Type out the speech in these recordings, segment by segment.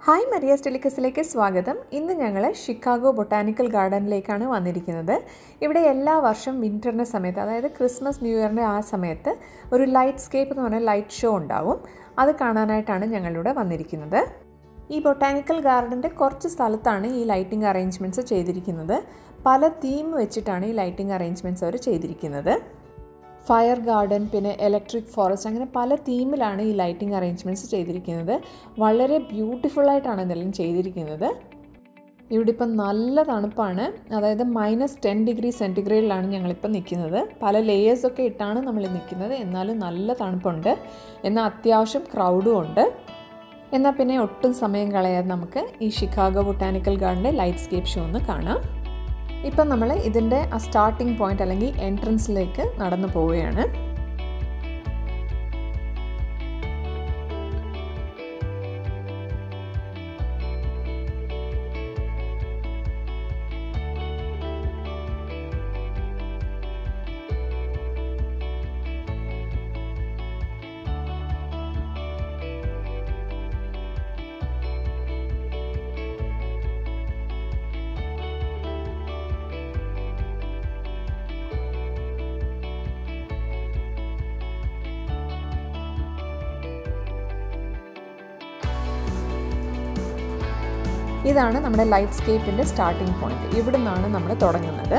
Hi Maria's ടെലിക്കസിലേക്ക് സ്വാഗതം ഇന്ന് ഞങ്ങൾ ഷിക്കാഗോ ബൊട്ടാനിക്കൽ ഗാർഡനിലേക്കാണ് വന്നിരിക്കുന്നത് ഇവിടെ എല്ലാ വർഷം വിൻ്ററിൻ്റെ സമയത്ത് അതായത് ക്രിസ്മസ് ന്യൂ ഇയറിൻ്റെ ആ സമയത്ത് ഒരു ലൈറ്റ് സ്കേപ്പ് എന്ന് പറഞ്ഞ ലൈറ്റ് ഷോ ഉണ്ടാവും അത് കാണാനായിട്ടാണ് ഞങ്ങളിവിടെ വന്നിരിക്കുന്നത് ഈ ബൊട്ടാനിക്കൽ ഗാർഡൻ്റെ കുറച്ച് സ്ഥലത്താണ് ഈ ലൈറ്റിംഗ് അറേഞ്ച്മെൻറ്റ്സ് ചെയ്തിരിക്കുന്നത് പല തീം വെച്ചിട്ടാണ് ഈ ലൈറ്റിംഗ് അറേഞ്ച്മെൻറ്റ്സ് അവർ ചെയ്തിരിക്കുന്നത് ഫയർ ഗാർഡൻ പിന്നെ ഇലക്ട്രിക് ഫോറസ്റ്റ് അങ്ങനെ പല തീമിലാണ് ഈ ലൈറ്റിംഗ് അറേഞ്ച്മെൻറ്റ്സ് ചെയ്തിരിക്കുന്നത് വളരെ ബ്യൂട്ടിഫുള്ളായിട്ടാണ് ഇതെല്ലാം ചെയ്തിരിക്കുന്നത് ഇവിടെ ഇപ്പം നല്ല തണുപ്പാണ് അതായത് മൈനസ് ടെൻ ഡിഗ്രി സെൻറ്റിഗ്രേഡിലാണ് ഞങ്ങളിപ്പോൾ നിൽക്കുന്നത് പല ലെയേഴ്സൊക്കെ ഇട്ടാണ് നമ്മൾ നിൽക്കുന്നത് എന്നാലും നല്ല തണുപ്പുണ്ട് എന്നാൽ അത്യാവശ്യം ക്രൗഡും ഉണ്ട് എന്നാൽ പിന്നെ ഒട്ടും സമയം കളയാതെ നമുക്ക് ഈ ഷിക്കാഗോ ബൊട്ടാനിക്കൽ ഗാർഡൻ്റെ ലൈറ്റ് സ്കേപ്പ് ഷോ ഒന്ന് കാണാം ഇപ്പം നമ്മൾ ഇതിൻ്റെ ആ സ്റ്റാർട്ടിംഗ് പോയിന്റ് അല്ലെങ്കിൽ എൻട്രൻസിലേക്ക് നടന്നു പോവുകയാണ് ഇതാണ് നമ്മുടെ ലൈറ്റ് സ്കേപ്പിൻ്റെ സ്റ്റാർട്ടിംഗ് പോയിന്റ് ഇവിടെ നിന്നാണ് നമ്മൾ തുടങ്ങുന്നത്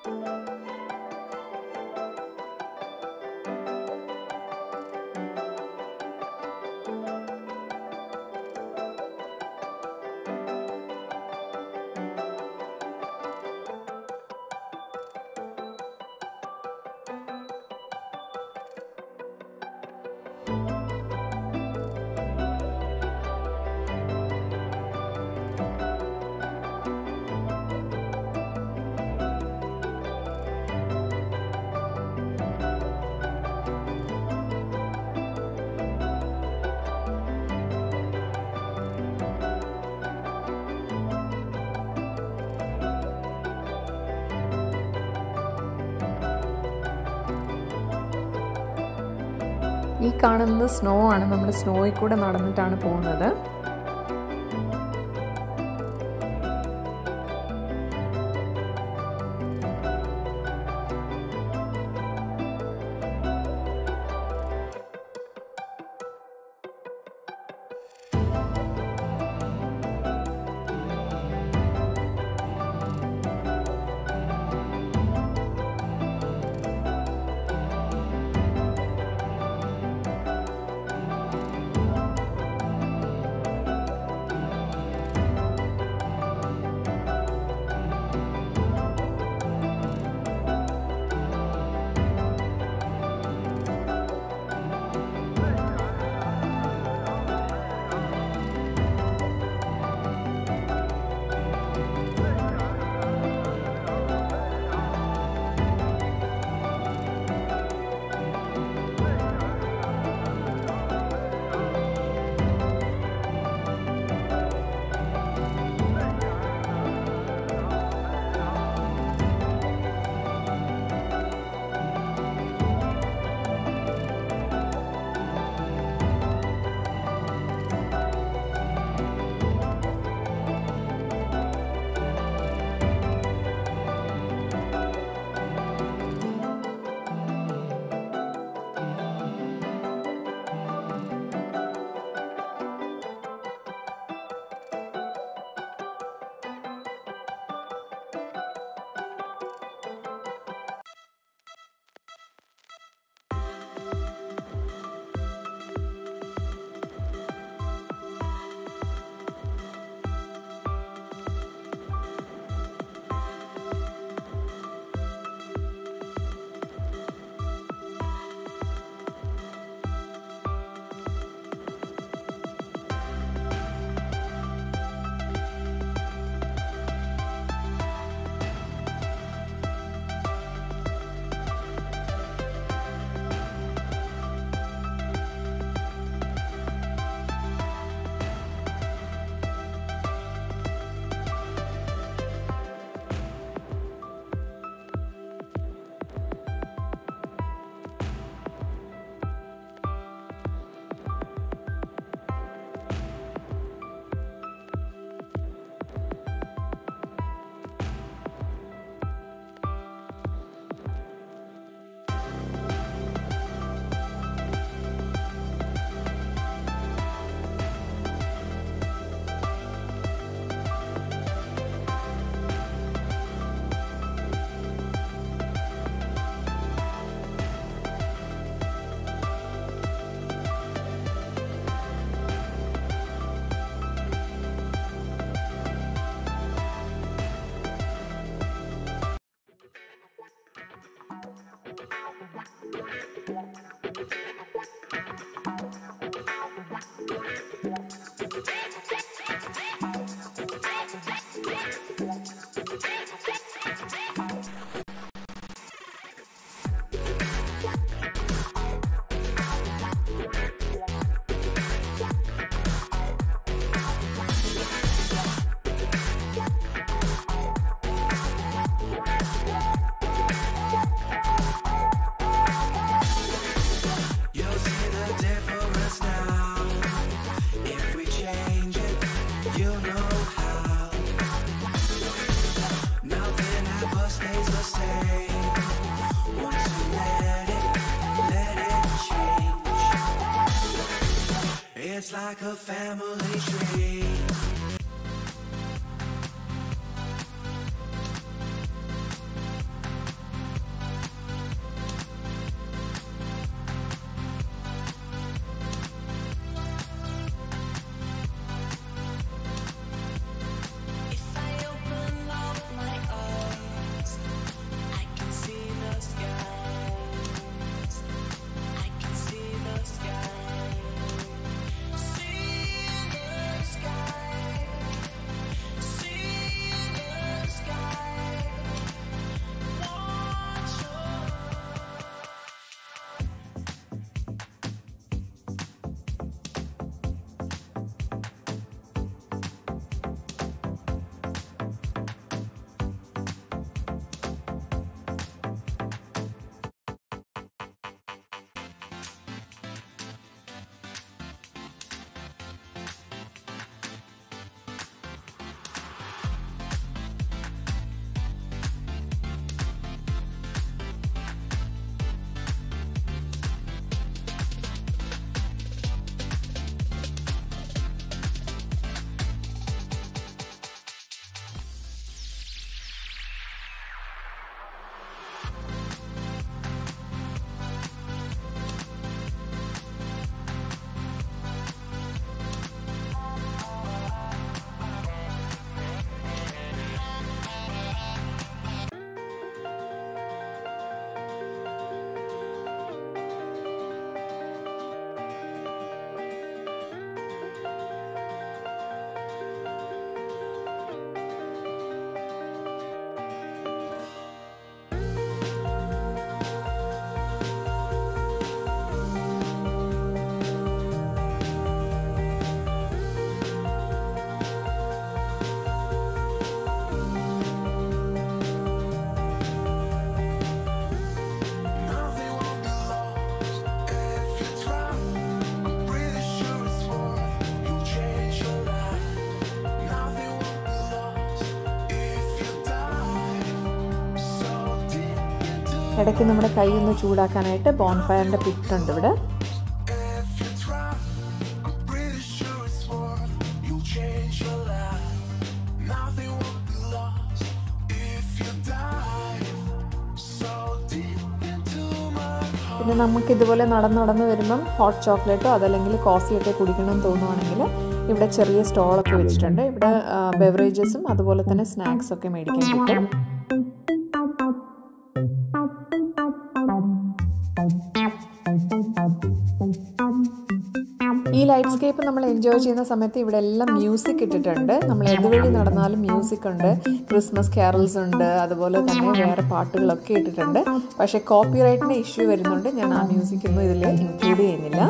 ഈ കാണുന്നത് സ്നോ ആണ് നമ്മൾ സ്നോയിൽ കൂടെ നടന്നിട്ടാണ് പോകുന്നത് It's like a family tree. ഇടയ്ക്ക് നമ്മുടെ കൈ ഒന്ന് ചൂടാക്കാനായിട്ട് ബോൺഫയറിൻ്റെ പിറ്റുണ്ട് ഇവിടെ If you try, I'm pretty sure it's worth. You change your life. Nothing will be lost if you dive so deep into my heart. പിന്നെ നമുക്ക് ഇതുപോലെ നടന്ന് നടന്ന് വരുമ്പം ഹോട്ട് ചോക്ലേറ്റോ അതല്ലെങ്കിൽ കോഫിയൊക്കെ കുടിക്കണം എന്ന് തോന്നുവാണെങ്കിൽ ഇവിടെ ചെറിയ സ്റ്റോളൊക്കെ വെച്ചിട്ടുണ്ട് ഇവിടെ ബെവറേജസും അതുപോലെ തന്നെ സ്നാക്സ് ഒക്കെ മേടിക്കാൻ കിട്ടും ഈ ലൈറ്റ് സ്കേപ്പ് നമ്മൾ എൻജോയ് ചെയ്യുന്ന സമയത്ത് ഇവിടെ എല്ലാം മ്യൂസിക് ഇട്ടിട്ടുണ്ട് നമ്മൾ ഏതുവഴി നടന്നാലും മ്യൂസിക് ഉണ്ട് ക്രിസ്മസ് ക്യാരൽസ് ഉണ്ട് അതുപോലെ തന്നെ വേറെ പാട്ടുകളൊക്കെ ഇട്ടിട്ടുണ്ട് പക്ഷേ കോപ്പിറൈറ്റിന് ഇഷ്യൂ വരുന്നുണ്ട് ഞാൻ ആ മ്യൂസിക് ഒന്നും ഇതിൽ ഇൻക്ലൂഡ് ചെയ്യുന്നില്ല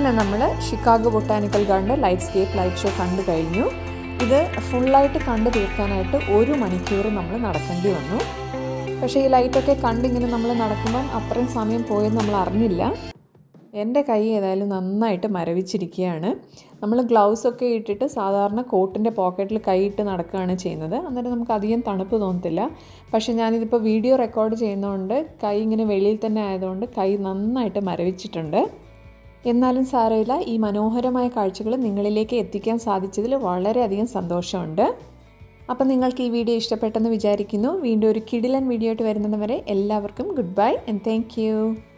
അങ്ങനെ നമ്മൾ ഷിക്കാഗോ ബൊട്ടാനിക്കൽ ഗാർഡൻ്റെ ലൈറ്റ് സ്കേപ്പ് ലൈറ്റ് ഷോ കണ്ടു കഴിഞ്ഞു ഇത് ഫുള്ളായിട്ട് കണ്ടു തീർക്കാനായിട്ട് ഒരു മണിക്കൂർ നമ്മൾ നടക്കേണ്ടി വന്നു പക്ഷേ ഈ ലൈറ്റൊക്കെ കണ്ടിങ്ങനെ നമ്മൾ നടക്കുമ്പം അത്രയും സമയം പോയെന്ന് നമ്മൾ അറിഞ്ഞില്ല എൻ്റെ കൈ ഏതായാലും നന്നായിട്ട് മരവിച്ചിരിക്കുകയാണ് നമ്മൾ ഗ്ലൗസ് ഒക്കെ ഇട്ടിട്ട് സാധാരണ കോട്ടിൻ്റെ പോക്കറ്റിൽ കൈയിട്ട് നടക്കുകയാണ് ചെയ്യുന്നത് അന്നേരം നമുക്ക് അധികം തണുപ്പ് തോന്നത്തില്ല പക്ഷേ ഞാനിതിപ്പോൾ വീഡിയോ റെക്കോർഡ് ചെയ്യുന്നതുകൊണ്ട് കൈ ഇങ്ങനെ വെളിയിൽ തന്നെ ആയതുകൊണ്ട് കൈ നന്നായിട്ട് മരവിച്ചിട്ടുണ്ട് എന്നാലും സാരമില്ല ഈ മനോഹരമായ കാഴ്ചകൾ നിങ്ങളിലേക്ക് എത്തിക്കാൻ സാധിച്ചതിൽ വളരെയധികം സന്തോഷമുണ്ട് അപ്പം നിങ്ങൾക്ക് ഈ വീഡിയോ ഇഷ്ടപ്പെട്ടെന്ന് വിചാരിക്കുന്നു വീണ്ടും ഒരു കിടിലൻ വീഡിയോ ആയിട്ട് വരുന്നത് വരെ എല്ലാവർക്കും ഗുഡ് ബൈ ആൻഡ് താങ്ക്